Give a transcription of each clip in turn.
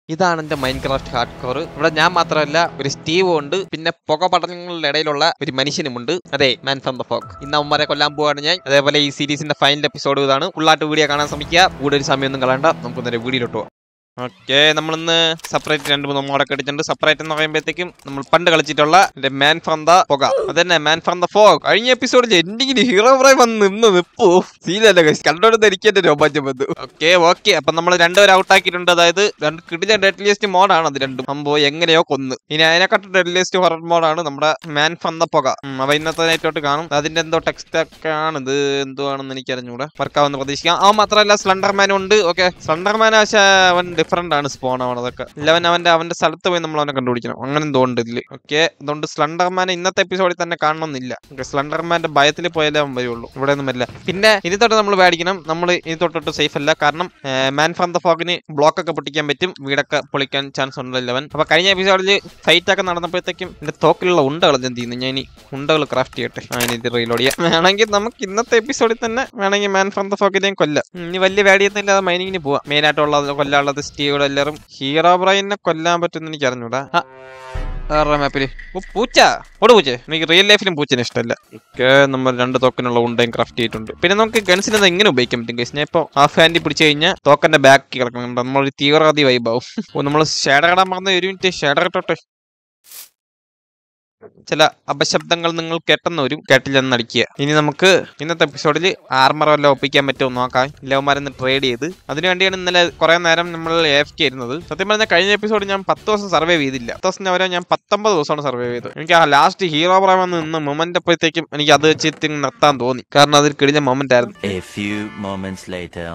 ഇതാണ് എന്റെ mind craft hard core ഇവിടെ ഞാൻ മാത്രമല്ല ഒരു സ്റ്റീവും ഉണ്ട് പിന്നെ പുക പടങ്ങളുടെ ഇടയിലുള്ള ഒരു മനുഷ്യനുമുണ്ട് അതെ മാൻ ഫ്രം ദ ഫോക്ക് ഇന്ന് അവന്മാരെ കൊല്ലാൻ പോവാണ് ഞാൻ അതേപോലെ ഈ സീരീസിന്റെ ഫൈനൽ എപ്പിസോഡ് ഇതാണ് ഫുള്ളായിട്ട് വീഡിയോ കാണാൻ ശ്രമിക്കുക കൂടുതൽ സമയമൊന്നും കളയണ്ട നമുക്ക് നേരെ വീഡിയോയിലോട്ട് പോവാം ഓക്കെ നമ്മളിന്ന് സെപ്പറേറ്റ് രണ്ട് മൂന്ന് മോഡൊക്കെ അടിച്ചിട്ടുണ്ട് സെപ്പറേറ്റ് എന്ന് പറയുമ്പോഴത്തേക്കും നമ്മൾ പണ്ട് കളിച്ചിട്ടുള്ള മാൻ ഫ്രം ദ പുക അതന്നെ മാൻ ഫ്രം ദ ഫോഗ് കഴിഞ്ഞ എപ്പിസോഡിൽ എന്തെങ്കിലും ഹീറോ പ്രായം വന്ന് നിന്ന് നിപ്പോ സീലല്ല guys. കണ്ടോണ്ട് എനിക്ക് എന്റെ രോമാഞ്ചം വന്നു ഓക്കെ ഓക്കെ അപ്പൊ നമ്മൾ രണ്ടുപേരും ഔട്ട് ആക്കിയിട്ടുണ്ട് അതായത് രണ്ട് കിടില ഡെഡ്ലിയസ്റ്റ് മോഡാണ് അത് രണ്ടും സംഭവം എങ്ങനെയോ കൊന്ന് ഇനി അതിനെക്കാട്ടും ഡെഡ്ലിയസ്റ്റ് ഹൊറർ മോഡാണ് നമ്മുടെ മാൻ ഫ്രം ദ പുക ഉം, അപ്പൊ ഇന്നത്തെ നൈറ്റോട്ട് കാണും അതിന്റെ എന്തോ ടെക്സ്റ്റ് ഒക്കെ ആണ് ഇത് എന്തുവാണെന്ന് എനിക്ക് അറിഞ്ഞൂടെ വർക്കാവെന്ന് പ്രതീക്ഷിക്കാം അവൻ മാത്രമല്ല സ്ലണ്ടർമാനും ഉണ്ട് ഓക്കെ സ്ലണ്ടർമാൻ പക്ഷേ അവൻ ഡിഫറെന്റ് ആണ് സ്പോൺ അവൻ അതൊക്കെ ഇല്ല അവൻ അവന്റെ അവന്റെ സ്ഥലത്ത് പോയി നമ്മൾ അവനെ കണ്ടുപിടിക്കണം അങ്ങനെ എന്തോ ഉണ്ട് ഇതില് ഓക്കെ അതുകൊണ്ട് സ്ലണ്ടർമാനെ ഇന്നത്തെ എപ്പിസോഡിൽ തന്നെ കാണണമെന്നില്ല Okay, സ്ലണ്ടർമാന്റെ ഭയത്തിൽ പോയാലേ അവൻ വരുള്ളൂ ഇവിടെ ഒന്നും വരില്ല പിന്നെ ഇനി തൊട്ട് നമ്മൾ പേടിക്കണം നമ്മൾ ഇനി തൊട്ടിട്ട് സേഫ് അല്ല കാരണം മാൻ ഫ്രം ദ ഫോഗിന് ബ്ലോക്ക് ഒക്കെ പൊട്ടിക്കാൻ പറ്റും വീടൊക്കെ പൊളിക്കാൻ ചാൻസ് ഉണ്ടല്ലോ അവൻ അപ്പൊ കഴിഞ്ഞ എപ്പിസോഡിൽ ഫൈറ്റ് ഒക്കെ നടന്നപ്പോഴത്തേക്കും എന്റെ തോക്കിലുള്ള ഉണ്ടകൾ എന്ത് ചെയ്യുന്നു ഞാൻ ഇനി ഉണ്ടകൾ ക്രാഫ്റ്റ് ചെയ്യട്ടെ ആ ഇനി ഇത് റീലോഡ് ചെയ്യാം വേണമെങ്കിൽ നമുക്ക് ഇന്നത്തെ എപ്പിസോഡിൽ തന്നെ വേണമെങ്കിൽ മാൻ ഫ്രം ദ ഫോഗിനെയും കൊല്ലാം ഉം, ഇനി വലിയ വേടിയൊന്നുമില്ലാതെ മൈനിങ്ങിന് പോവാം മെയിൻ ആയിട്ടുള്ളത് കൊല്ലാനുള്ളത് സ്റ്റീവ് എല്ലാവരും ഹീറോ ബ്രൈനെ കൊല്ലാൻ പറ്റുമെന്ന് എനിക്ക് അറിഞ്ഞൂടാ ആ, വേറെ മാപ്പില് ഓ പൂച്ച ഓട് പൂച്ച എനിക്ക് റിയൽ ലൈഫിലും പൂച്ചനെ ഇഷ്ടമല്ല ഒക്കെ നമ്മൾ രണ്ട് തോക്കിനുള്ള ഉണ്ടയും ക്രാഫ്റ്റ് ചെയ്തിട്ടുണ്ട് പിന്നെ നമുക്ക് ഗൺസിനെ എങ്ങനെ ഉപയോഗിക്കാൻ പറ്റും ഗൈസ് ഞാൻ ഇപ്പോൾ ഹാഫ് ഹാൻഡിൽ പിടിച്ചു കഴിഞ്ഞാൽ തോക്കന്റെ ബാക്ക് കിടക്കുന്നുണ്ട് നമ്മൾ തീവ്രവാദി വൈബാവും ഓ നമ്മൾ ഷേഡർ ഇടാൻ പറഞ്ഞ ഒരു മിനിറ്റ് ഷേഡർ ഇട്ടോട്ടെ ചില അപശബ്ദങ്ങൾ നിങ്ങൾ കേട്ടെന്ന് വരും കേട്ടില്ലെന്ന് അടിക്കുക ഇനി നമുക്ക് ഇന്നത്തെ എപ്പിസോഡിൽ ആർമർ വല്ല ഒപ്പിക്കാൻ പറ്റുമോ നോക്കാം ലവന്മാരെന്ന് ട്രേഡ് ചെയ്ത് അതിനുവേണ്ടിയാണ് ഇന്നലെ കുറെ നേരം നമ്മൾ എഫ് കെ ഇരുന്നത് സത്യം പറഞ്ഞാൽ കഴിഞ്ഞ എപ്പിസോഡ് ഞാൻ പത്ത് ദിവസം സർവൈവ് ചെയ്തില്ല പത്ത് ദിവസം വരെ ഞാൻ പത്തൊമ്പത് ദിവസമാണ് സർവൈവ് ചെയ്തത് എനിക്ക് ആ ലാസ്റ്റ് ഹീറോ പ്രായം വന്ന് നിന്ന് മൊമെന്റ് അപ്പോഴത്തേക്കും എനിക്ക് അത് വെച്ചിട്ട് നിർത്താൻ തോന്നി കാരണം അതൊരു കിടിഞ്ഞ മൊമെന്റ് ആയിരുന്നു A few moments later.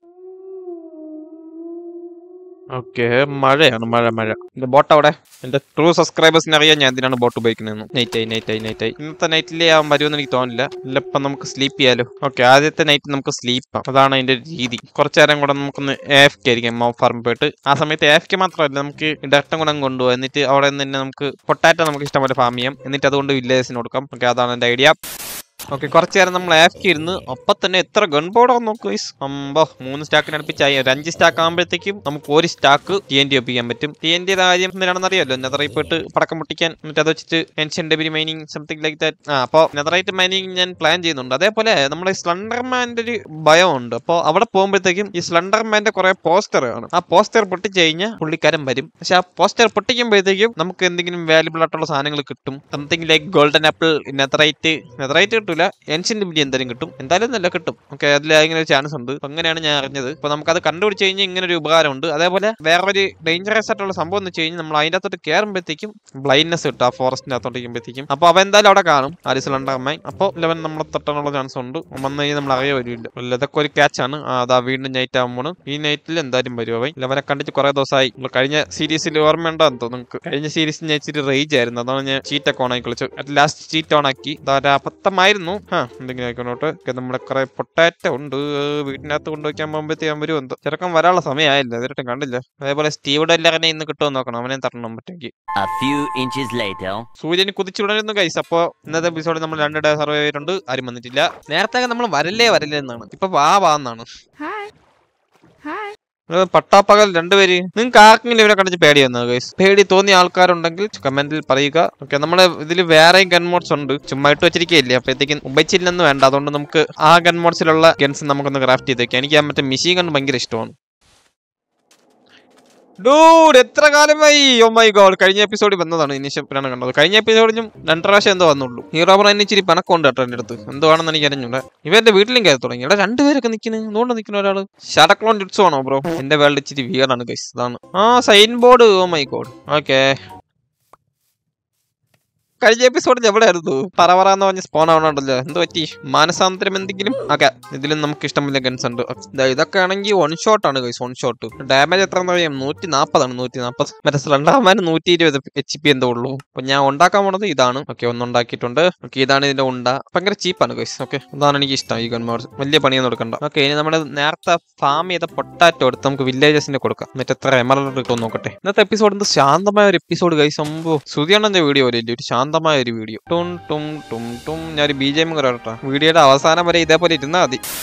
Okay മഴയാണ് മഴ മഴ എന്റെ ബോട്ട് അവിടെ എന്റെ ട്രൂ സബ്സ്ക്രൈബേഴ്സിന് അറിയാം ഞാൻ എന്തിനാണ് ബോട്ട് ഉപയോഗിക്കുന്നത് നൈറ്റ് ആയി നൈറ്റ് ആയി നൈറ്റ് ആയി ഇന്നത്തെ നൈറ്റിലേ ആവാൻ വരുമെന്ന് എനിക്ക് തോന്നില്ല ഇല്ല ഇപ്പൊ നമുക്ക് സ്ലീപ്പ് ചെയ്യാലോ ഓക്കെ ആദ്യത്തെ നൈറ്റ് നമുക്ക് സ്ലീപ്പ് അതാണ് അതിന്റെ രീതി കുറച്ചു നേരം കൂടെ നമുക്കൊന്ന് എഫ് കെ ആയിരിക്കും മൗ ഫാർമിൽ പോയിട്ട് ആ സമയത്ത് എഫ് കെ മാത്രമല്ല നമുക്ക് ഡയറക്റ്റും കൂടെ അങ്ങ് കൊണ്ടുപോകാം എന്നിട്ട് അവിടെ നിന്ന് തന്നെ നമുക്ക് പൊട്ടാറ്റോ നമുക്ക് ഇഷ്ടംപോലെ ഫാം ചെയ്യാം എന്നിട്ട് അതുകൊണ്ട് വില്ലേജിന് കൊടുക്കാം ഓക്കെ അതാണ് എന്റെ ഐഡിയ ഓക്കെ കുറച്ചു നേരം നമ്മൾ ആഫ്ക്ക് ഇരുന്ന് അപ്പൊ തന്നെ എത്ര ഗൺ പൗഡർ നോക്കൂ guys. അമ്പോ മൂന്ന് സ്റ്റാക്കിന് അടുപ്പിച്ചായി ഒരു അഞ്ച് സ്റ്റാക്ക് ആകുമ്പോഴത്തേക്കും നമുക്ക് ഒരു സ്റ്റാക്ക് ടി എൻ ടി ഒപ്പിക്കാൻ പറ്റും ടി എൻ ടി കാര്യം എന്തിനാണെന്ന് അറിയാലോ നെതറയിൽ പോയിട്ട് പടക്കം പൊട്ടിക്കാൻ എന്നിട്ട് അത് വെച്ചിട്ട് ancient debris mining something like that ആ അപ്പോൾ നെതറൈറ്റ് മൈനിങ് ഞാൻ പ്ലാൻ ചെയ്യുന്നുണ്ട് അതേപോലെ നമ്മുടെ സ്ലണ്ടർമാൻ്റെ ഒരു ഭയമുണ്ട് അപ്പോൾ അവിടെ പോകുമ്പോഴത്തേക്കും ഈ സ്ലണ്ടർമാൻ്റെ കുറെ പോസ്റ്റർ കാണും ആ പോസ്റ്റർ പൊട്ടിച്ച് കഴിഞ്ഞാൽ പുള്ളിക്കാരൻ വരും പക്ഷെ ആ പോസ്റ്റർ പൊട്ടിക്കുമ്പോഴത്തേക്കും നമുക്ക് എന്തെങ്കിലും വാല്യുബിൾ ആയിട്ടുള്ള സാധനങ്ങൾ കിട്ടും something like golden apple netherite netherite കിട്ടൂല എൻഷ്യൻ ഡിബിലി എന്തായാലും കിട്ടും എന്തായാലും നല്ല കിട്ടും ഓക്കെ അതിൽ ഇങ്ങനെ ഒരു ചാൻസ് ഉണ്ട് അപ്പൊ അങ്ങനെയാണ് ഞാൻ അറിഞ്ഞത് അപ്പൊ നമുക്ക് അത് കണ്ടുപിടിച്ച് കഴിഞ്ഞാൽ ഇങ്ങനെ ഒരു ഉപകാരമുണ്ട് അതേപോലെ വേറൊരു ഡേഞ്ചറസ് ആയിട്ടുള്ള സംഭവം എന്ന് വെച്ച് കഴിഞ്ഞാൽ നമ്മൾ അതിന്റെ അകത്തോട്ട് കയറുമ്പോഴത്തേക്കും ബ്ലൈൻഡ്നെസ് കിട്ടും ആ ഫോറസ്റ്റിന്റെ അകത്തോട്ട് ഇരിക്കുമ്പോഴത്തേക്കും അപ്പൊ അവ എന്തായാലും അവിടെ കാണും ആരിസിൽ ഉണ്ടാകുമ്പോൾ അപ്പോൾ ലെവൻ നമ്മളെ തട്ടാനുള്ള ചാൻസ് ഉണ്ട് വന്നു കഴിഞ്ഞാൽ നമ്മൾ അറിയാൻ വരില്ല അല്ല ഇതൊക്കെ ഒരു catch ആണ് ആ, അതാ വീണ്ടും നൈറ്റ് ആകുമ്പോൾ ഈ നൈറ്റിൽ എന്തായാലും വരും അവൻ ലെവനെ കണ്ടിട്ട് കുറെ ദിവസമായി നമ്മൾ കഴിഞ്ഞ സീരീസിൽ ഓർമ്മയുണ്ടാന്ന് തോന്നുന്നു നിങ്ങൾക്ക് കഴിഞ്ഞ സീരീസിൽ ഞാൻ ഇച്ചിരി റേജ് ആയിരുന്നു അതാണ് ഞാൻ ചീറ്റ് ഒക്കെ ഓൺ ആക്കി കളിച്ചു അറ്റ് ലാസ്റ്റ് ചീറ്റ് ഓൺ ആക്കി അതൊരു അബദ്ധമായിരുന്നു ആ എന്തെങ്കിലും ആയിക്കോട്ടെ ഒക്കെ നമ്മുടെ കുറെ പൊട്ടാറ്റ ഉണ്ട് വീട്ടിനകത്ത് കൊണ്ടുവയ്ക്കാൻ പോകുമ്പോഴത്തേക്കും വരും എന്തോ ചെറുക്കം വരാനുള്ള സമയമായില്ല ഇതുവരെ കണ്ടില്ല അതേപോലെ സ്റ്റീവ് ഡെല്ലറിനെ ഇന്ന് കിട്ടുമോ നോക്കണം അവനെ തരണം പറ്റുമെങ്കിൽ A few inches later. സൂര്യന് കുതിച്ചുടരുന്നു കൈസ് അപ്പോ ഇന്നത്തെ എപ്പിസോഡ് നമ്മൾ രണ്ട് ഡേ സർവേ ചെയ്തിട്ടുണ്ട് ആരും വന്നിട്ടില്ല നേരത്തെ നമ്മൾ വരല്ലേ വരല്ലേ എന്നാണ് ഇപ്പൊ വാ വാ എന്നാണ് Hi. Hi. ഇത് പട്ടാപ്പകൽ രണ്ടുപേര് നിങ്ങൾക്ക് ആർക്കെങ്കിലും ഇവരെ കണ്ടിട്ട് പേടി വന്നത് ഗൈസ് പേടി തോന്നിയ ആൾക്കാരുണ്ടെങ്കിൽ കമന്റിൽ പറയുക ഓക്കെ നമ്മളെ ഇതിൽ വേറെയും ഗൺ മോഡ്സ് ഉണ്ട് ചുമ്മാ ഇട്ട് വെച്ചിരിക്കുകയില്ലേ അപ്പോഴത്തേക്കും ഉപയോഗിച്ചില്ലെന്ന് വേണ്ട അതുകൊണ്ട് നമുക്ക് ആ ഗൺ മോഡ്സിലുള്ള ഗൺസ് നമുക്കൊന്ന് ക്രാഫ്റ്റ് ചെയ്ത് വെക്കാം എനിക്ക് ആ മറ്റേ മിഷീൻ ഗൺ ഭയങ്കര ഇഷ്ടമാണ് ഡൂഡ് എത്ര കാലമായി ഓ മൈ ഗോഡ് കഴിഞ്ഞ എപ്പിസോഡിൽ വന്നതാണ് ഇനിഷ്യപ്പിലാണ് കണ്ടത് കഴിഞ്ഞ എപ്പിസോഡിലും രണ്ടു പ്രാവശ്യം എന്തോ വന്നുള്ളൂ ഹീറോ ബ്രാൻ ഇച്ചിരി പണക്കമുണ്ട് കേട്ടോ എൻ്റെ അടുത്ത് എന്തോ ആണെന്ന് എനിക്ക് അറിഞ്ഞൂടെ ഇവന്റെ വീട്ടിലും കയറി തുടങ്ങി ഇവിടെ രണ്ടുപേരൊക്കെ നിൽക്കുന്നു എന്തുകൊണ്ട് നിൽക്കുന്ന ഒരാള് ഷടക്ലോൺ ഡിറ്റ്സ് ആണോ ബ്രോ എന്റെ വേൾഡ് ഇച്ചിരി വിയറാണ് ഗൈസ് അതാണ് ആ sign board oh my God okay കഴിഞ്ഞ എപ്പിസോഡിൽ എവിടെയായിരുന്നു പറവറാന്ന് പറഞ്ഞ് സ്പോൺ ആവണുണ്ടല്ലോ എന്ത് പറ്റി മാനസാന്തരം എന്തെങ്കിലും ഓക്കെ ഇതിലും നമുക്ക് ഇഷ്ടമില്ല ഗൺസ് ഉണ്ട് ദാ ഇതൊക്കെ ആണെങ്കിൽ വൺ ഷോട്ട് ആണ് ഗൈസ് വൺ ഷോട്ട് ഡാമേജ് എത്ര അറിയാം നൂറ്റി നാൽപ്പതാണ് നൂറ്റി നാൽപ്പത് മറ്റേ രണ്ടാമാൻ നൂറ്റി ഇരുപത് എച്ച് പി എന്തോ ഉള്ളൂ അപ്പൊ ഞാൻ ഉണ്ടാക്കാൻ പോണത് ഇതാണ് ഓക്കെ ഒന്നുണ്ടാക്കിയിട്ടുണ്ട് ഓക്കെ ഇതാണ് ഇതിന്റെ ഉണ്ട ഭയങ്കര ചീപ്പാണ് ഗൈസ് ഓക്കെ അതാണ് എനിക്ക് ഇഷ്ടം ഈ ഗൺമാർ വലിയ പണിയൊന്നും എടുക്കണ്ട ഓക്കെ ഇനി നമ്മുടെ നേരത്തെ ഫാം ചെയ്ത പൊട്ടാറ്റോ എടുത്ത് നമുക്ക് വില്ലേജസിന് കൊടുക്കാം എന്നിട്ട് എത്ര എമറൽ കിട്ടും നോക്കട്ടെ ഇന്നത്തെ എപ്പിസോഡ് എന്ത് ശാന്തമായ ഒരു എപ്പിസോഡ് ഗൈസ് സംഭവം സുതിയണ്ണന്റെ വീഡിയോ വരെ ഒരു ശാന്തമായ ഒരു വീഡിയോ ടും ടും ടും ടും ഞാൻ ഒരു ബി ജെ എം കേട്ടോ വീഡിയോയുടെ അവസാനം വരെ ഇതേപോലെ ഇരുന്നാ മതി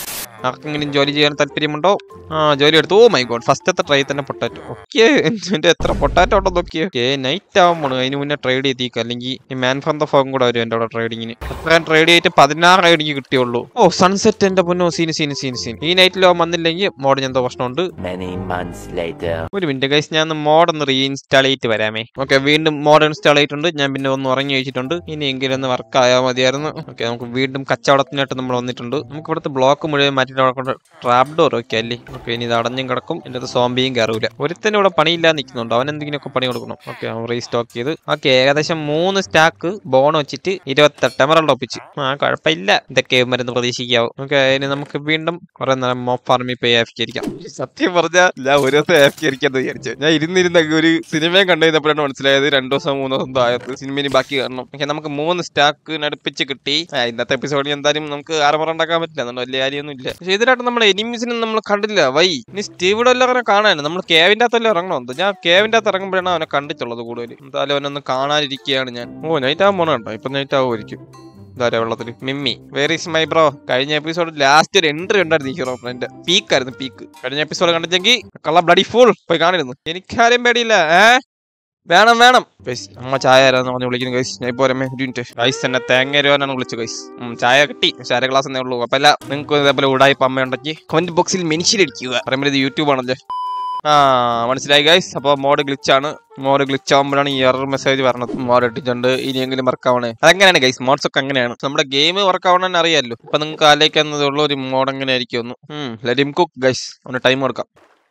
ആർക്കെങ്കിലും ജോലി ചെയ്യാൻ താല്പര്യമുണ്ടോ ആ ജോലി എടുത്തു ഓ മൈ ഗോഡ് ഫസ്റ്റത്തെ ട്രൈ തന്നെ പൊട്ടാറ്റോ ഓക്കെ എന്റെ എത്ര പൊട്ടാറ്റോ ഉണ്ടോ നോക്കിയേ ഓക്കെ നൈറ്റ് ആവുമ്പോൾ അതിന് മുന്നേ ട്രേഡ് ചെയ്തേക്ക് അല്ലെങ്കിൽ ഈ മാൻ ഫ്രം ദ ഫോം കൂടെ വരും എൻ്റെ അവിടെ ട്രേഡിങ്ങിന് അത്രയും ട്രേഡ് ചെയ്തിട്ട് പതിനാറ് എനിക്ക് കിട്ടിയുള്ളൂ ഓ സൺസെറ്റ് എന്റെ പൊന്നോ സീന് സീന് സീന് സീൻ ഈ നൈറ്റിൽ അവൻ വന്നില്ലെങ്കിൽ മോഡ് എന്തോ പ്രശ്നമുണ്ട് Many months later. ഒരു മിനിറ്റ് ഗൈസ് ഞാൻ ഒന്ന് മോഡ് ഒന്ന് റീഇൻസ്റ്റാൾ ചെയ്തിട്ട് വരാമേ ഓക്കെ വീണ്ടും മോഡ് ഇൻസ്റ്റാൾ ചെയ്തിട്ടുണ്ട് ഞാൻ പിന്നെ ഒന്ന് ഉറങ്ങി വെച്ചിട്ടുണ്ട് ഇനിയെങ്കിലും ഒന്ന് വർക്ക് ആയാൽ മതിയായിരുന്നു ഓക്കെ നമുക്ക് വീണ്ടും കച്ചവടത്തിനായിട്ട് നമ്മൾ വന്നിട്ടുണ്ട് നമുക്ക് ഇവിടുത്തെ ബ്ലോക്ക് മുഴുവൻ മാറ്റിട്ട് അവിടെ കൊണ്ട് ട്രാപ്പ് ഡോർ ഒക്കെ അല്ലേ ഓക്കെ ഇനി ഇത് അടഞ്ഞും കിടക്കും എൻ്റെ അത് സോംബിയും കയറൂല ഒരുത്തന്നെ ഇവിടെ പണിയില്ലാതെ നിൽക്കുന്നുണ്ട് അവൻ എന്തെങ്കിലുമൊക്കെ പണി കൊടുക്കണം ഓക്കെ അവൻ റീസ്റ്റോക്ക് ചെയ്ത് ഓക്കെ ഏകദേശം മൂന്ന് സ്റ്റാക്ക് ബോൺ വെച്ചിട്ട് ഇരുപത്തെട്ട് എമറald ഒപ്പിച്ച് ആ കുഴപ്പമില്ല ഇതൊക്കെ മരുന്ന് പ്രതീക്ഷിക്കാവും ഓക്കെ ഇനി നമുക്ക് വീണ്ടും കുറെ നേരം മോപ്പ് ഫാർമിൽ പോയി ആഫിക്കരിക്കാം സത്യം പറഞ്ഞാൽ ഞാൻ ഒരു ദിവസം ആഫിക്കരിക്കാന്ന് വിചാരിച്ചു ഞാൻ ഇരുന്നിരുന്ന ഒരു സിനിമയും കണ്ടു കഴിഞ്ഞപ്പോഴാണ് മനസ്സിലായത് രണ്ടു ദിവസം മൂന്ന് ദിവസം ആയത് സിനിമയിൽ ബാക്കി കാണണം പക്ഷെ നമുക്ക് മൂന്ന് സ്റ്റാക്ക് അടുപ്പിച്ച് കിട്ടി ആ, ഇന്നത്തെ എപ്പിസോഡിൽ എന്തായാലും നമുക്ക് ആറുമുറ ഉണ്ടാക്കാൻ പറ്റില്ല അതുകൊണ്ട് വലിയ കാര്യമൊന്നും ഇല്ല പക്ഷെ ഇതിലായിട്ട് നമ്മുടെ എനിമീസിനെ നമ്മൾ കണ്ടില്ല വൈ ഇനി സ്റ്റീവിടെ എല്ലാവരും കാണാൻ നമ്മൾ കേവിന്റെ അകത്തല്ലേ ഇറങ്ങണം ഞാൻ കേവിന്റെ അകത്ത് ഇറങ്ങുമ്പോഴാണ് അവനെ കണ്ടിട്ടുള്ളത് കൂടുതൽ എന്തായാലും അവനൊന്ന് കാണാനിരിക്കുകയാണ് ഞാൻ ഓ നൈറ്റ് ആകാൻ പോണ കേട്ടോ ഇപ്പൊ നൈറ്റ് ആവുമായിരിക്കും ഇതാരാ വെള്ളത്തിൽ മിമ്മി വേർ ഈസ് മൈ ബ്രോ കഴിഞ്ഞ എപ്പിസോഡ് ലാസ്റ്റ് ഒരു എൻട്രി ഉണ്ടായിരുന്നു ഈ ഹീറോ ഫ്രണ്ട് പീക്കായിരുന്നു പീക്ക് കഴിഞ്ഞ എപ്പിസോഡ് കണ്ടിട്ടെങ്കിൽ കള്ള ബ്ലഡി ഫുൾ പോയി കാണിരുന്നു എനിക്കാരും പേടിയില്ല ഏ വേണം വേണം ഗൈസ് അമ്മ ചായ ആരാന്ന് പറഞ്ഞ് വിളിക്കുന്നു ഗൈസ് ഞാൻ ഇപ്പോൾ ഒരു മിനിറ്റ് ഗൈസ് എന്നെ തേങ്ങ തരുവാനാണ് വിളിച്ചു ഗൈസ് ചായ കിട്ടി പക്ഷേ അര ഗ്ലാസ് എന്നേ ഉള്ളൂ അപ്പല്ല നിങ്ങൾക്ക് ഇതേപോലെ ഉടായ്പ അമ്മ ഉണ്ടെങ്കിൽ കമന്റ് ബോക്സിൽ മെൻഷനിടിക്കുക പറയുമ്പോൾ ഇത് യൂട്യൂബ് ആണല്ലേ ആ മനസ്സിലായി ഗൈസ് അപ്പോൾ മോഡ് ഗ്ലിച്ചാണ് മോഡ് ഗ്ലിച്ച് ആകുമ്പോഴാണ് ഈ എറർ മെസ്സേജ് പറഞ്ഞത് മോഡ് ഇട്ടിട്ടുണ്ട് ഇനിയെങ്കിലും വർക്ക് ആവണേ അതെങ്ങനെയാണ് ഗൈസ് മോഡ്സ് ഒക്കെ അങ്ങനെയാണ് നമ്മുടെ ഗെയിം വർക്ക് ആവണമെന്ന് അറിയാമല്ലോ ഇപ്പൊ നിങ്ങൾക്ക് ആലോചിക്കാവുന്നതുള്ള ഒരു മോഡ് എങ്ങനെ ആയിരിക്കും ഒന്ന് ലെറ്റിം കുക്ക് ഗൈസ് ഒന്ന് ടൈം കൊടുക്കാം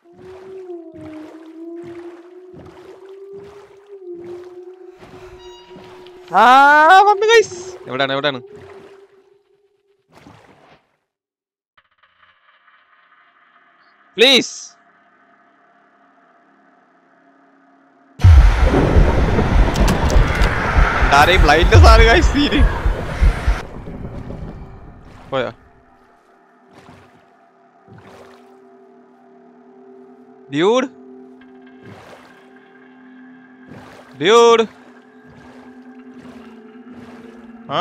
ആ വന്നു ഗൈസ് എവിടാണ് എവിടാണ് പ്ലീസ് ആരെയും ബ്ലൈൻഡ് സാറ് ഗൈസ് സീന് പോയാ ഡ്യൂഡ് ഡ്യൂഡ് ആ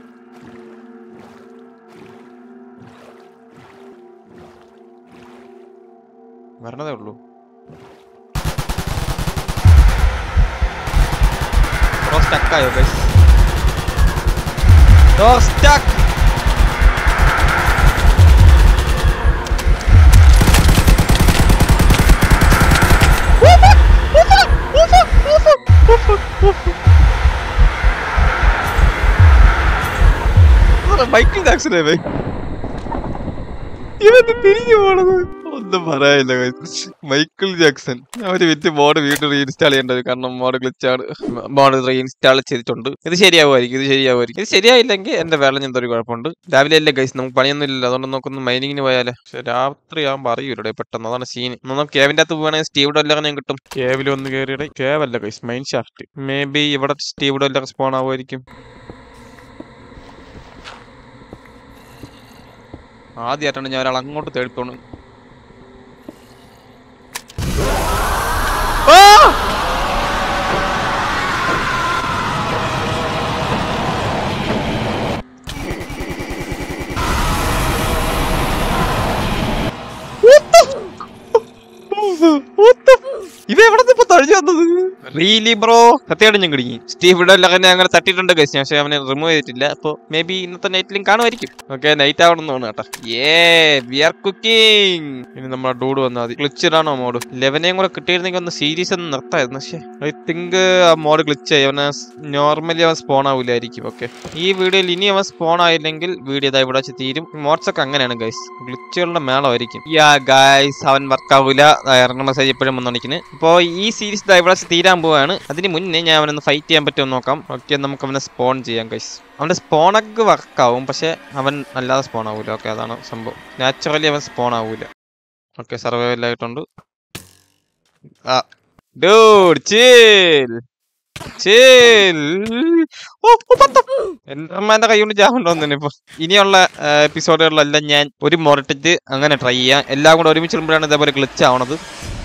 വരണതേ ഉള്ളൂ സ്റ്റക്കായോ ഗൈസ് സ്റ്റക്ക് മൈക്കിൾ ജാക്സനെ ഭൈ ഇവന് തിരിഞ്ഞു പോണത് ഒന്നും പറയാനില്ല guys. മൈക്കിൾ ജാക്സൺ അവര് വിറ്റ് മോഡ് വീണ്ടും റീഇൻസ്റ്റാൾ ചെയ്യേണ്ടത് കാരണം മോഡ് ഗ്ലിച്ചാണ് മോഡ് റീഇൻസ്റ്റാൾ ചെയ്തിട്ടുണ്ട് ഇത് ശരിയാവുമായിരിക്കും ഇത് ശരിയാവുമായിരിക്കും ഇത് ശരിയായില്ലെങ്കിൽ എന്റെ വേള എന്തോ ഒരു കുഴപ്പമുണ്ട് രാവിലെ അല്ലേ ഗൈസ് നമുക്ക് പണിയൊന്നും ഇല്ല അതുകൊണ്ട് നമുക്കൊന്ന് മൈനിങ്ങിന് പോയാലേ പക്ഷെ രാത്രി ആകുമ്പോൾ അറിയൂലേ പെട്ടെന്ന് അതാണ് സീൻ നമുക്ക് കേവിന്റെ അകത്ത് പോവാണെങ്കിൽ സ്റ്റീവ് ഡോല്ലർ ഞാൻ കിട്ടും കേവിൽ ഒന്ന് കയറിയുടെ കേവല്ല guys mine shaft maybe ഇവിടെ സ്റ്റീവ് ഡോല്ലർ സ്പോൺ ആവുമായിരിക്കും ആദ്യമായിട്ടാണ് ഞാൻ ഒരാൾ അങ്ങോട്ട് തേടിത്തോണ് ഇത് എവിടെ ഇപ്പൊ തഴിഞ്ഞു വന്നത് റീലി ബ്രോ സത്യമായിട്ട് ഞാൻ കിടങ്ങി സ്റ്റീവ് ഇടലങ്ങനെ അങ്ങനെ തട്ടിയിട്ടുണ്ട് ഗൈസ് പക്ഷെ അവനെ റിമൂവ് ചെയ്തിട്ടില്ല അപ്പൊ മേ ബി ഇന്നത്തെ നൈറ്റിലും കാണുമായിരിക്കും ഓക്കെ നൈറ്റ് ആവണം എന്ന് തോന്നുന്നു കേട്ടോ ഏ വി ആർ കുക്കിംഗ് ഇനി നമ്മുടെ ഡൂഡ് വന്നാൽ മതി ഗ്ലിച്ചിടാണോ മോഡ് ലെവനെയും കൂടെ കിട്ടിയിരുന്നെങ്കിൽ ഒന്ന് സീരീസ് ഒന്ന് നിർത്തായിരുന്നു പക്ഷേ ഐ തിങ്ക് ആ മോഡ് ഗ്ലിച്ച് ആയി അവനെ നോർമലി അവൻ സ്പോൺ ആവില്ലായിരിക്കും ഓക്കെ ഈ വീഡിയോയിൽ ഇനി അവൻ സ്പോൺ ആയില്ലെങ്കിൽ വീഡിയോ ഇതാ ഇവിടെ വെച്ച് തീരും മോഡ്സ് ഒക്കെ അങ്ങനെയാണ് ഗൈസ് ഗ്ലിച്ചുകളുടെ മേളമായിരിക്കും യാ ഗൈസ് അവൻ വർക്ക് ആവില്ല ഇറങ്ങുന്ന മെസ്സേജ് എപ്പോഴും വന്നോണ്ടിരിക്കുന്നത് അപ്പോൾ ഈ സീരീസ് ഇതാ ഇവിടെ വെച്ച് തീരാൻ പോവാണ് അതിന് മുന്നേ ഞാൻ അവനൊന്ന് ഫൈറ്റ് ചെയ്യാൻ പറ്റുമോ എന്ന് നോക്കാം ഓക്കെ നമുക്ക് അവനെ സ്പോൺ ചെയ്യാം ഗൈസ് അവന്റെ സ്പോണൊക്കെ വർക്കാവും പക്ഷെ അവൻ അല്ലാതെ സ്പോൺ ആവൂല ഓക്കെ അതാണ് സംഭവം നാച്ചുറലി അവൻ സ്പോൺ ആവൂല ഓക്കെ സർവൈവൽ ആയിട്ടുണ്ട് ആ ഡൂഡ് ചിൽ ചിൽ ഓ എന്റെ കൈ കൊണ്ട് ജാമുണ്ടോ ഇപ്പൊ ഇനിയുള്ള എപ്പിസോഡുകളിലെല്ലാം ഞാൻ ഒരു മൊറട്ടിച്ച് അങ്ങനെ ട്രൈ ചെയ്യാം എല്ലാം കൂടെ ഒരുമിച്ച് ഇടുമ്പോഴാണ് ഇതേപോലെ ഗ്ലിച്ച് ആവണത്